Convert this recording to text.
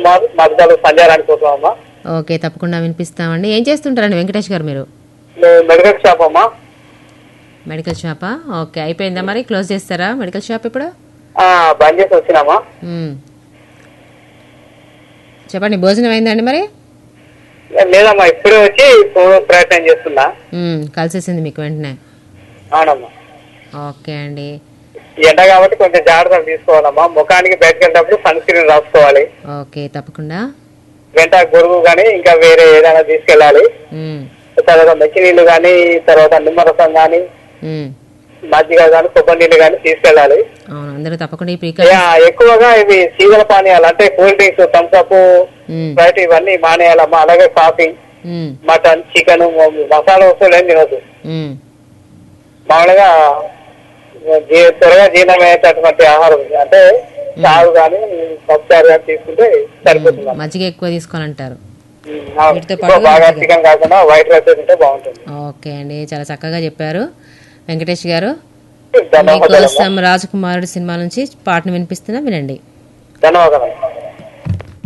కుమార్ మధ్యలో సంజయారానికి కోసం అమ్మా ఓకే తప్పకుండా వినిపిస్తామండి ఏం చేస్తుంటారండి వెంకటేష్ గారు మీరు నేను మెడికల్ షాప్ అమ్మా మెడికల్ షాపా ఓకే అయిపోయిందా మరి క్లోజ్ చేస్తారా మెడికల్ షాప్ ఇప్పుడు ఆ, బంద్ చేసి వచ్చినామా మ్మ్. చెప్పండి భోజనం అయిందండి మరి లేదమ్మా ఇప్పుడే వచ్చి ఫోన్ ప్రయత్నం చేస్తున్నా మ్మ్. కలిసేసింది మీకు వెంటనే అవునమ్మా ఓకే అండి ఈ ఎండ కాబట్టి కొంచెం జాగ్రత్తలు తీసుకోవాలమ్మా ముఖానికి బయటకు వెళ్ళినప్పుడు సన్ స్క్రీన్ రాసుకోవాలి ఓకే తప్పకుండా వెంట గొడుగు కానీ ఇంకా వేరే ఏదైనా తీసుకెళ్ళాలి మ్మ్. తర్వాత మంచి నీళ్లు కానీ తర్వాత నిమ్మరసం కానీ మ్మ్. మజ్జిగ కానీ కొబ్బరి నీళ్ళు కానీ తీసుకెళ్ళాలి అవును అందరూ తప్పకుండా ఈ ఇక ప్రికాషన్ ఎక్కువగా ఇవి శీతల పానీయాలు అంటే కూల్ డ్రింక్స్ థమ్స్అప్ మ్మ్. స్ప్రైట్ ఇవన్నీ మానేయాలమ్మా అలాగే కాఫీ మ్మ్. మటన్ చికెన్ మసాలా వస్తువులు ఏం తినొద్దు మ్మ్. మామూలుగా జీ- త్వరగా జీర్ణమయ్యేటటువంటి ఆహారం అంటే చారు కానీ పప్పుచారు కానీ తీసుకుంటే సరిపోతుంది మజ్జిగ ఎక్కువ తీసుకోవాలంటారు ఉమ్, అవును. వీటితో ఎక్కువ పాటు బాగా మజ్జిగ. చికెన్ కాకుండా వైట్ రైస్ తింటే బాగుంటుంది ఓకే అండి చాలా చక్కగా చెప్పారు వెంకటేష్ గారు ధన్యవాదాలు మీకోసం రాజకుమారుడు సినిమా నుంచి పాటను వినిపిస్తున్నా వినండి ధన్యవాదాలు